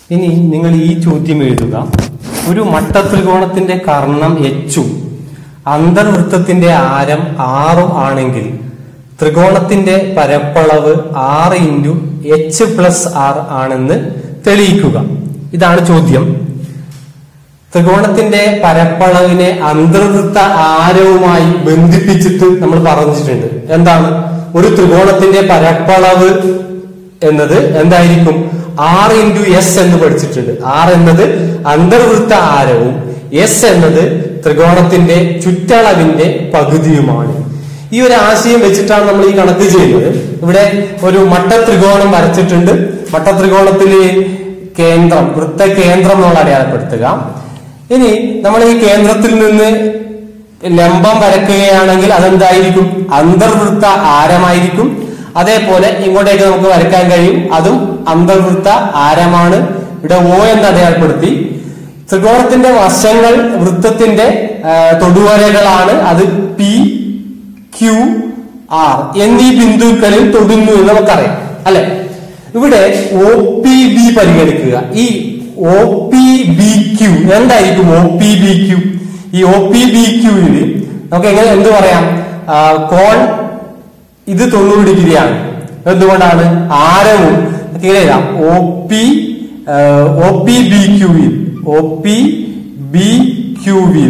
ഇനി നിങ്ങൾ ഈ ചോദ്യം എഴുതുക ഒരു മട്ടത്രികോണത്തിന്റെ കർണം എച്ചും അന്തർവൃത്തത്തിന്റെ ആരം ആറും ആണെങ്കിൽ ത്രികോണത്തിന്റെ പരപ്പളവ് ആറ് ഇൻറ്റു എച്ച് പ്ലസ് ആർ ആണെന്ന് തെളിയിക്കുക ഇതാണ് ചോദ്യം ത്രികോണത്തിന്റെ പരപ്പളവിനെ അന്തർവൃത്ത ആരവുമായി ബന്ധിപ്പിച്ചിട്ട് നമ്മൾ പറഞ്ഞിട്ടുണ്ട് എന്താണ് ഒരു ത്രികോണത്തിന്റെ പരപ്പളവ് എന്നത് എന്തായിരിക്കും ആർ ഇൻറ്റു എസ് എന്ന് പഠിച്ചിട്ടുണ്ട് ആർ എന്നത് അന്തർവൃത്ത ആരവും എസ് എന്നത് ത്രികോണത്തിന്റെ ചുറ്റളവിന്റെ പകുതിയുമാണ് ഈ ഒരു ആശയം വെച്ചിട്ടാണ് നമ്മൾ ഈ കണക്ക് ചെയ്യുന്നത് ഇവിടെ ഒരു മട്ടത്രികോണം വരച്ചിട്ടുണ്ട് മട്ടത്രികോണത്തില് കേന്ദ്രം വൃത്ത കേന്ദ്രം നമ്മൾ അടയാളപ്പെടുത്തുക ഇനി നമ്മൾ ഈ കേന്ദ്രത്തിൽ നിന്ന് ലംബം വരക്കുകയാണെങ്കിൽ അതെന്തായിരിക്കും അന്തർവൃത്ത ആരമായിരിക്കും അതേപോലെ ഇങ്ങോട്ടേക്ക് നമുക്ക് വരയ്ക്കാൻ കഴിയും അതും അന്തർവൃത്ത ആരമാണ് ഇവിടെ ഓ എന്ന് അടയാളപ്പെടുത്തി ത്രികോണത്തിന്റെ വശങ്ങൾ വൃത്തത്തിന്റെ ആ, തൊടുവരകളാണ് അത് പി ക്യു ആർ എന്നീ ബിന്ദുക്കളിൽ തൊടുന്നു എന്ന് നമുക്കറിയാം അല്ലെ ഇവിടെ ഒ പി ബി പരിഗണിക്കുക ഈ ഒ പി ബി ക്യു എന്തായിരിക്കും ഒ പി ബി ക്യു ഈ ഒ പി ബി ക്യൂവിൽ നമുക്ക് എങ്ങനെ എന്ത് പറയാം ആ, കോൺ ഇത് തൊണ്ണൂറ് ഡിഗ്രിയാണ് എന്തുകൊണ്ടാണ് ആരവും ഇങ്ങനെ എഴുതാം O P O P B ക്യൂവിൽ ഒ പി ബി ക്യൂവിൽ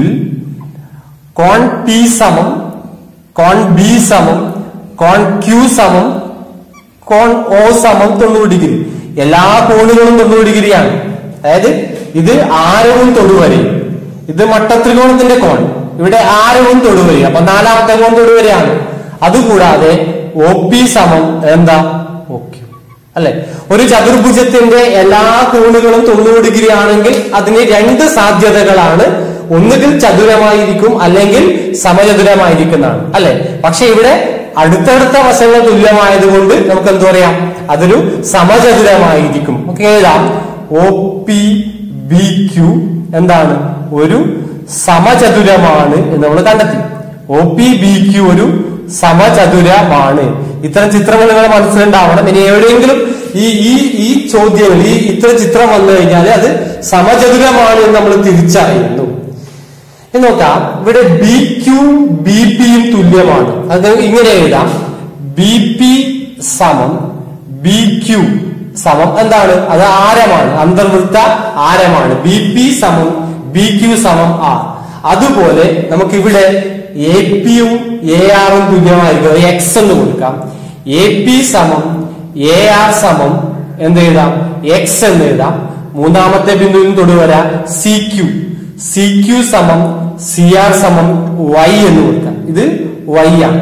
കോൺ പി സമം കോൺ ബി സമം കോൺ ക്യൂ സമം കോൺ ഓ സമം തൊണ്ണൂറ് ഡിഗ്രി എല്ലാ കോണുകളും തൊണ്ണൂറ് ഡിഗ്രിയാണ് അതായത് ഇത് ആരവും തൊടുവരയും ഇത് മട്ടത്രികോണത്തിന്റെ കോൺ ഇവിടെ ആരവും തൊടുവരയും അപ്പൊ നാലാമത്തെ കോൺ തൊടുവരയാണ് അതുകൂടാതെ ഒ പി സമം എന്താ ഓക്കെ അല്ലെ ഒരു ചതുർഭുജത്തിന്റെ എല്ലാ കോണുകളും തൊണ്ണൂറ് ഡിഗ്രി ആണെങ്കിൽ അതിന് രണ്ട് സാധ്യതകളാണ് ഒന്നുകിൽ ചതുരമായിരിക്കും അല്ലെങ്കിൽ സമചതുരമായിരിക്കുന്നതാണ് അല്ലെ പക്ഷെ ഇവിടെ അടുത്തടുത്ത വശങ്ങൾ തുല്യമായതുകൊണ്ട് നമുക്ക് എന്ത് പറയാം അതൊരു സമചതുരമായിരിക്കും നമുക്ക് എഴുതാം ഒ പി ബി ക്യു എന്താണ് ഒരു സമചതുരമാണ് എന്ന് നമ്മൾ കണ്ടെത്തി ഒ പി ബി ക്യു ഒരു സമചതുരമാണ് ഇത്തരം ചിത്രങ്ങൾ നിങ്ങളുടെ മനസ്സിലുണ്ടാവണം ഇനി എവിടെയെങ്കിലും ഈ ഈ ഈ ചോദ്യങ്ങൾ ഈ ഇത്തരം ചിത്രം വന്നു കഴിഞ്ഞാൽ അത് സമചതുരമാണ് എന്ന് നമ്മൾ തിരിച്ചറിയുന്നു ഇനി നോക്കാം ഇവിടെ ബി ക്യു ബി പിയും തുല്യമാണ് അത് ഇങ്ങനെ എഴുതാം ബി പി സമം ബി ക്യു സമം എന്താണ് അത് ആരമാണ് അന്തർവൃത്ത ആരമാണ് ബി പി സമം ബി ക്യു സമം ആർ അതുപോലെ നമുക്ക് ഇവിടെ എ പിയും എ ആറും തുല്യമായിരിക്കും എക്സ് എന്ന് കൊടുക്കാം എ പി സമം എ ആർ സമം എന്ത് എഴുതാം എക്സ് എന്ന് എഴുതാം മൂന്നാമത്തെ ബിന്ദുവിന് തൊടുവര സി ക്യു സി ക്യു സമം സി ആർ സമം വൈ എന്ന് കൊടുക്കാം ഇത് വൈ ആണ്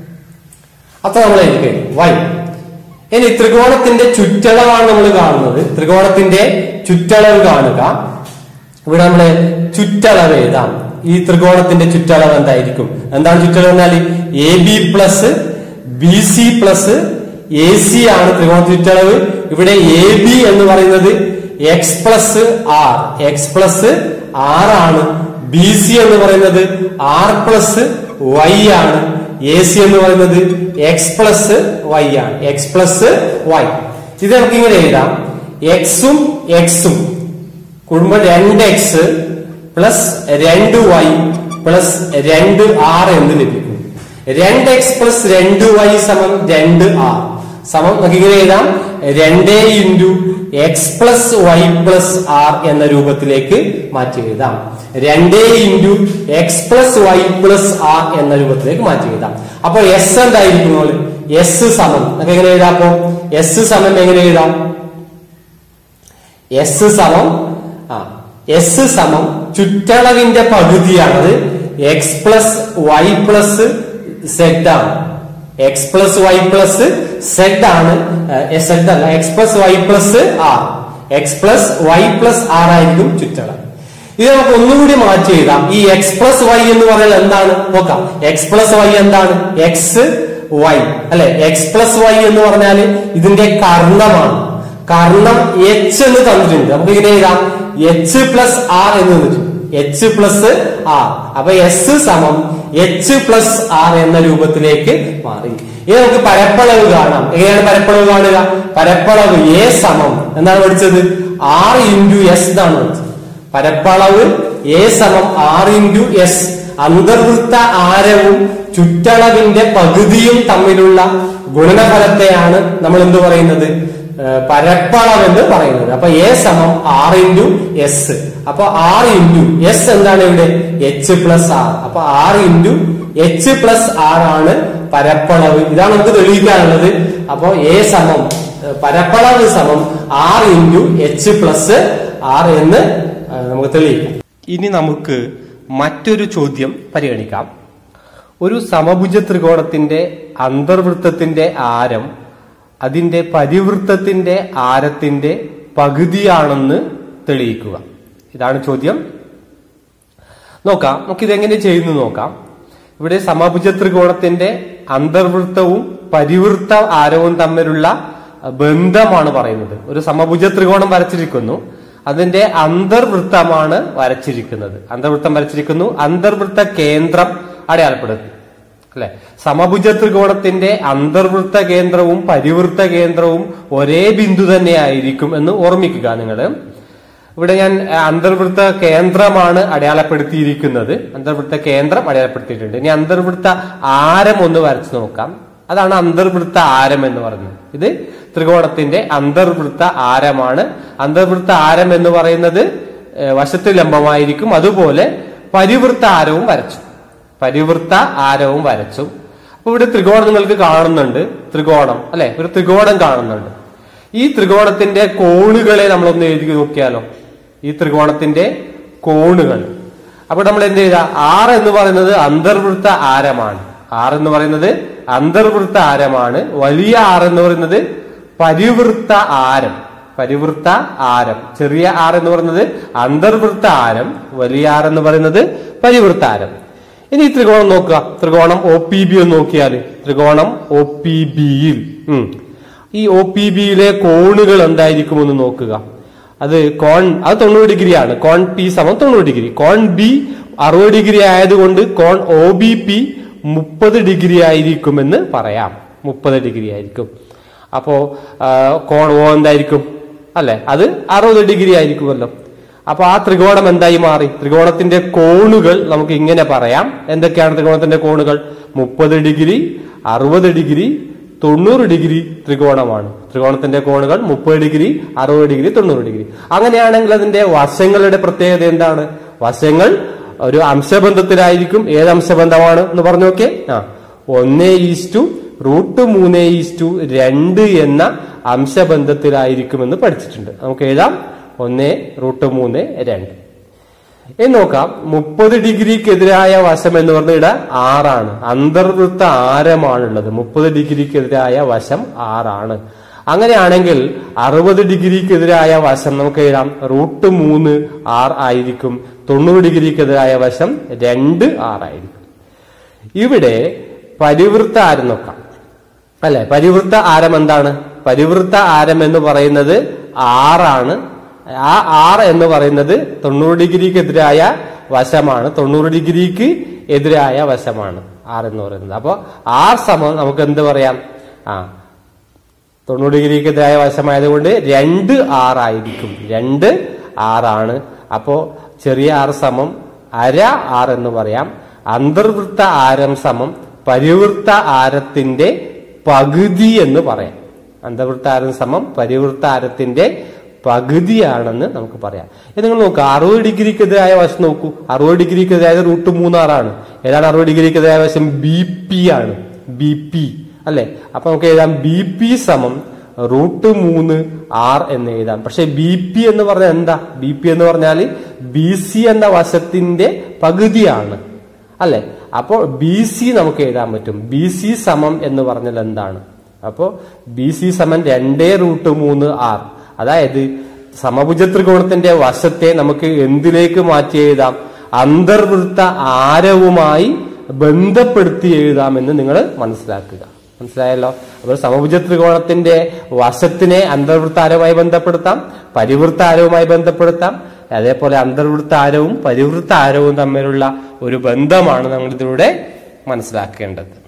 അപ്പൊ നമ്മൾ എനിക്ക് വൈ ഇനി ത്രികോണത്തിന്റെ ചുറ്റളവാണ് നമ്മൾ കാണുന്നത് ത്രികോണത്തിന്റെ ചുറ്റളവ് കാണുക ഇവിടെ നമ്മള് ചുറ്റളവ് എഴുതാം ഈ ത്രികോണത്തിന്റെ ചുറ്റളവ് എന്തായിരിക്കും എന്താണ് ചുറ്റളവ് എന്നാൽ A B plus B C plus A C ആണ് ത്രികോണ ചുറ്റളവ് ഇവിടെ എ ബി എന്ന് പറയുന്നത് X plus R X plus R ആണ് ബി സി എന്ന് പറയുന്നത് ആർ പ്ലസ് വൈ ആണ് എ സി എന്ന് പറയുന്നത് എക്സ് പ്ലസ് വൈ ആണ് എക്സ് പ്ലസ് വൈ ഇത് നമുക്ക് ഇങ്ങനെ എഴുതാം എക്സും എക്സും കൂടുമ്പോൾ രണ്ട് എക്സ് പ്ലസ് രണ്ട് വൈ പ്ലസ് രണ്ട് ആർ എന്ന് ലഭിക്കും രണ്ട് എക്സ് പ്ലസ് രണ്ട് വൈ സമം രണ്ട് ആർ സമം നമുക്ക് ഇങ്ങനെ എഴുതാം രണ്ട് into X plus Y plus R എന്ന രൂപത്തിലേക്ക് മാറ്റി എഴുതാം രണ്ട് into X plus Y plus R എന്ന രൂപത്തിലേക്ക് മാറ്റി എഴുതാം അപ്പോൾ എസ് എന്തായിരിക്കും നമ്മൾ എസ് സമം നമുക്ക് എങ്ങനെ എഴുതാം അപ്പോ എസ് സമം എങ്ങനെ എഴുതാം എസ് സമം ആ എസ് സമം ചുറ്റളവിന്റെ പകുതിയാണത് X plus Y plus Z ആണ് X plus Y plus Z ആണ് സെഡ് അല്ല X plus Y plus R X plus Y plus R ആയിരിക്കും ചുറ്റളവ് ഇത് നമുക്ക് ഒന്നുകൂടി മാറ്റി എഴുതാം ഈ എക്സ് പ്ലസ് വൈ എന്ന് പറയുന്നത് എന്താണ് നോക്കാം എക്സ് പ്ലസ് വൈ എന്താണ് എക്സ് വൈ അല്ലെ എക്സ് പ്ലസ് വൈ എന്ന് പറഞ്ഞാൽ ഇതിന്റെ കർണമാണ് കർണം എച്ച് എന്ന് തന്നിട്ടുണ്ട് നമുക്ക് ഇങ്ങനെ എഴുതാം എച്ച് പ്ലസ് ആർ എന്ന് തന്നിട്ടുണ്ട് എച്ച് പ്ലസ് ആർ അപ്പൊ എസ് സമം എച്ച് പ്ലസ് ആർ എന്ന രൂപത്തിലേക്ക് മാറി ഇനി നമുക്ക് പരപ്പളവ് കാണാം എങ്ങനെയാണ് പരപ്പളവ് കാണുക പരപ്പളവ് എ സമം എന്താണ് പഠിച്ചത് ആർ ഇൻറ്റു എസ് എന്നാണ് വെച്ചത് പരപ്പളവ് എ സമം ആർ ഇൻറ്റു എസ് അന്തർവൃത്ത ആരവും ചുറ്റളവിന്റെ പകുതിയും തമ്മിലുള്ള ഗുണനഫലത്തെയാണ് നമ്മൾ എന്ത് പറയുന്നത് ഏഹ് പരപ്പളവ് എന്ന് പറയുന്നത് അപ്പൊ എ സമം ആർ ഇൻറ്റു എസ് അപ്പൊ ആർ ഇൻറ്റു എസ് എന്താണ് ഇവിടെ എച്ച് പ്ലസ് ആർ അപ്പൊ R into H plus R ആണ് പരപ്പളവ് ഇതാണ് നമുക്ക് തെളിയിക്കാനുള്ളത് അപ്പൊ എ സമം ഏഹ് പരപ്പളവ് സമം R into H plus R എന്ന് ഏഹ് നമുക്ക് തെളിയിക്കാം ഇനി നമുക്ക് മറ്റൊരു ചോദ്യം പരിഗണിക്കാം ഒരു സമഭുജ ത്രികോണത്തിന്റെ അന്തർവൃത്തത്തിന്റെ ആരം അതിന്റെ പരിവൃത്തത്തിന്റെ ആരത്തിന്റെ പകുതിയാണെന്ന് തെളിയിക്കുക ഇതാണ് ചോദ്യം നോക്കാം നമുക്കിത് എങ്ങനെ ചെയ്യുന്നു നോക്കാം ഇവിടെ സമഭുജ ത്രികോണത്തിന്റെ അന്തർവൃത്തവും പരിവൃത്ത ആരവും തമ്മിലുള്ള ബന്ധമാണ് പറയുന്നത് ഒരു സമഭുജ ത്രികോണം വരച്ചിരിക്കുന്നു അതിന്റെ അന്തർവൃത്തമാണ് വരച്ചിരിക്കുന്നത് അന്തർവൃത്തം വരച്ചിരിക്കുന്നു അന്തർവൃത്ത കേന്ദ്രം അടയാളപ്പെടുത്തി അല്ലെ സമഭുജ ത്രികോണത്തിന്റെ അന്തർവൃത്ത കേന്ദ്രവും പരിവൃത്ത കേന്ദ്രവും ഒരേ ബിന്ദു തന്നെ ആയിരിക്കും എന്ന് ഓർമ്മിക്കുക നിങ്ങൾ ഇവിടെ ഞാൻ അഹ്, അന്തർവൃത്ത കേന്ദ്രമാണ് അടയാളപ്പെടുത്തിയിരിക്കുന്നത് അന്തർവൃത്ത കേന്ദ്രം അടയാളപ്പെടുത്തിയിട്ടുണ്ട് ഇനി അന്തർവൃത്ത ആരം ഒന്ന് വരച്ചു നോക്കാം അതാണ് അന്തർവൃത്ത ആരം എന്ന് പറയുന്നത് ഇത് ത്രികോണത്തിന്റെ അന്തർവൃത്ത ആരമാണ് അന്തർവൃത്ത ആരം എന്ന് പറയുന്നത് ഏഹ്, വശത്ത് ലംബമായിരിക്കും അതുപോലെ പരിവൃത്ത ആരവും വരച്ചു പരിവൃത്ത ആരവും വരച്ചു അപ്പൊ ഇവിടെ ത്രികോണം നിങ്ങൾക്ക് കാണുന്നുണ്ട് ത്രികോണം അല്ലെ ഒരു ത്രികോണം കാണുന്നുണ്ട് ഈ ത്രികോണത്തിന്റെ കോണുകളെ നമ്മളൊന്ന് എഴുതി നോക്കിയാലോ ഈ ത്രികോണത്തിന്റെ കോണുകൾ അപ്പൊ നമ്മൾ എന്ത് ചെയ്ത ആർ എന്ന് പറയുന്നത് അന്തർവൃത്ത ആരമാണ് ആർ എന്ന് പറയുന്നത് അന്തർവൃത്ത ആരമാണ് വലിയ ആർ എന്ന് പറയുന്നത് പരിവൃത്ത ആരം പരിവൃത്ത ആരം ചെറിയ ആർ എന്ന് പറയുന്നത് അന്തർവൃത്ത ആരം വലിയ ആർ എന്ന് പറയുന്നത് പരിവൃത്ത ആരം ഇനി ഈ ത്രികോണം നോക്കുക ത്രികോണം ഒ പി ബി ഒന്ന് നോക്കിയാൽ ത്രികോണം ഒ പി ബിയിൽ ഈ ഒ പി ബിയിലെ കോണുകൾ എന്തായിരിക്കുമെന്ന് നോക്കുക അത് കോൺ അത് തൊണ്ണൂറ് ഡിഗ്രിയാണ് കോൺ പി സമം തൊണ്ണൂറ് ഡിഗ്രി കോൺ ബി അറുപത് ഡിഗ്രി ആയതുകൊണ്ട് കോൺ ഒ ബി പി മുപ്പത് ഡിഗ്രി ആയിരിക്കുമെന്ന് പറയാം മുപ്പത് ഡിഗ്രി ആയിരിക്കും അപ്പോ ആ, കോൺ ഓ എന്തായിരിക്കും അല്ലെ അത് അറുപത് ഡിഗ്രി ആയിരിക്കുമല്ലോ അപ്പൊ ആ ത്രികോണം എന്തായി മാറി ത്രികോണത്തിന്റെ കോണുകൾ നമുക്ക് ഇങ്ങനെ പറയാം എന്തൊക്കെയാണ് ത്രികോണത്തിന്റെ കോണുകൾ മുപ്പത് ഡിഗ്രി അറുപത് ഡിഗ്രി തൊണ്ണൂറ് ഡിഗ്രി ത്രികോണമാണ് ത്രികോണത്തിന്റെ കോണുകൾ മുപ്പത് ഡിഗ്രി അറുപത് ഡിഗ്രി തൊണ്ണൂറ് ഡിഗ്രി അങ്ങനെയാണെങ്കിൽ അതിന്റെ വശങ്ങളുടെ പ്രത്യേകത എന്താണ് വശങ്ങൾ ഒരു അംശബന്ധത്തിലായിരിക്കും ഏത് അംശബന്ധമാണ് എന്ന് പറഞ്ഞു നോക്കേ ആ ഒന്നേ ഈസ്റ്റു റൂട്ട് മൂന്നേ ഈസ്റ്റു രണ്ട് എന്ന അംശബന്ധത്തിലായിരിക്കുമെന്ന് പഠിച്ചിട്ടുണ്ട് നമുക്ക് എഴുതാം ഒന്നേ റൂട്ട് മൂന്ന് രണ്ട് ഇനി നോക്കാം മുപ്പത് ഡിഗ്രിക്കെതിരായ വശം എന്ന് പറഞ്ഞ ഇവിടെ ആറാണ് അന്തർവൃത്ത ആരമാണുള്ളത് മുപ്പത് ഡിഗ്രിക്കെതിരായ വശം ആറാണ് അങ്ങനെയാണെങ്കിൽ അറുപത് ഡിഗ്രിക്കെതിരായ വശം നമുക്ക് എഴുതാം റൂട്ട് മൂന്ന് ആർ ആയിരിക്കും തൊണ്ണൂറ് ഡിഗ്രിക്കെതിരായ വശം രണ്ട് ആർ ആയിരിക്കും ഇവിടെ പരിവൃത്ത ആരം നോക്കാം അല്ലെ പരിവൃത്ത ആരം എന്താണ് പരിവൃത്ത ആരം എന്ന് പറയുന്നത് ആറാണ് ആ ആർ എന്ന് പറയുന്നത് തൊണ്ണൂറ് ഡിഗ്രിക്ക് എതിരായ വശമാണ് തൊണ്ണൂറ് ഡിഗ്രിക്ക് എതിരായ വശമാണ് ആർ എന്ന് പറയുന്നത് അപ്പോ ആർ സമം നമുക്ക് എന്ത് പറയാം ആ തൊണ്ണൂറ് ഡിഗ്രിക്ക് എതിരായ വശമായതുകൊണ്ട് രണ്ട് ആറായിരിക്കും രണ്ട് ആറാണ് അപ്പോ ചെറിയ ആർ സമം അര ആർ എന്ന് പറയാം അന്തർവൃത്ത ആരം സമം പരിവൃത്ത ആരത്തിന്റെ പകുതി എന്ന് പറയാം അന്തർവൃത്ത ആരം സമം പരിവൃത്ത ആരത്തിന്റെ പകുതിയാണെന്ന് നമുക്ക് പറയാം ഇത് നിങ്ങൾ നോക്കുക അറുപത് ഡിഗ്രിക്കെതിരായ വശം നോക്കൂ അറുപത് ഡിഗ്രിക്കെതിരായ റൂട്ട് മൂന്നാറാണ് ഏതാണ് അറുപത് ഡിഗ്രിക്കെതിരായ വശം ബി പി ആണ് ബി പി അല്ലെ അപ്പൊ നമുക്ക് എഴുതാം ബി പി സമം റൂട്ട് മൂന്ന് ആർ എന്ന് എഴുതാം പക്ഷെ ബി പി എന്ന് പറഞ്ഞാൽ എന്താ ബി പി എന്ന് പറഞ്ഞാൽ ബി സി എന്ന വശത്തിന്റെ പകുതിയാണ് അല്ലെ അപ്പോ ബി സി നമുക്ക് എഴുതാൻ പറ്റും ബി സി സമം എന്ന് പറഞ്ഞാൽ എന്താണ് അപ്പോ ബി സി സമം രണ്ടേ റൂട്ട് മൂന്ന് ആർ അതായത് സമഭുജ ത്രികോണത്തിന്റെ വശത്തെ നമുക്ക് എന്തിലേക്ക് മാറ്റി എഴുതാം അന്തർവൃത്ത ആരവുമായി ബന്ധപ്പെടുത്തി എഴുതാമെന്ന് നിങ്ങൾ മനസ്സിലാക്കുക മനസ്സിലായല്ലോ അപ്പോൾ സമഭുജ ത്രികോണത്തിന്റെ വശത്തിനെ അന്തർവൃത്താരവുമായി ബന്ധപ്പെടുത്താം പരിവൃത്താരവുമായി ബന്ധപ്പെടുത്താം അതേപോലെ അന്തർവൃത്താരവും പരിവൃത്താരവും തമ്മിലുള്ള ഒരു ബന്ധമാണ് നമ്മൾ ഇതിലൂടെ മനസ്സിലാക്കേണ്ടത്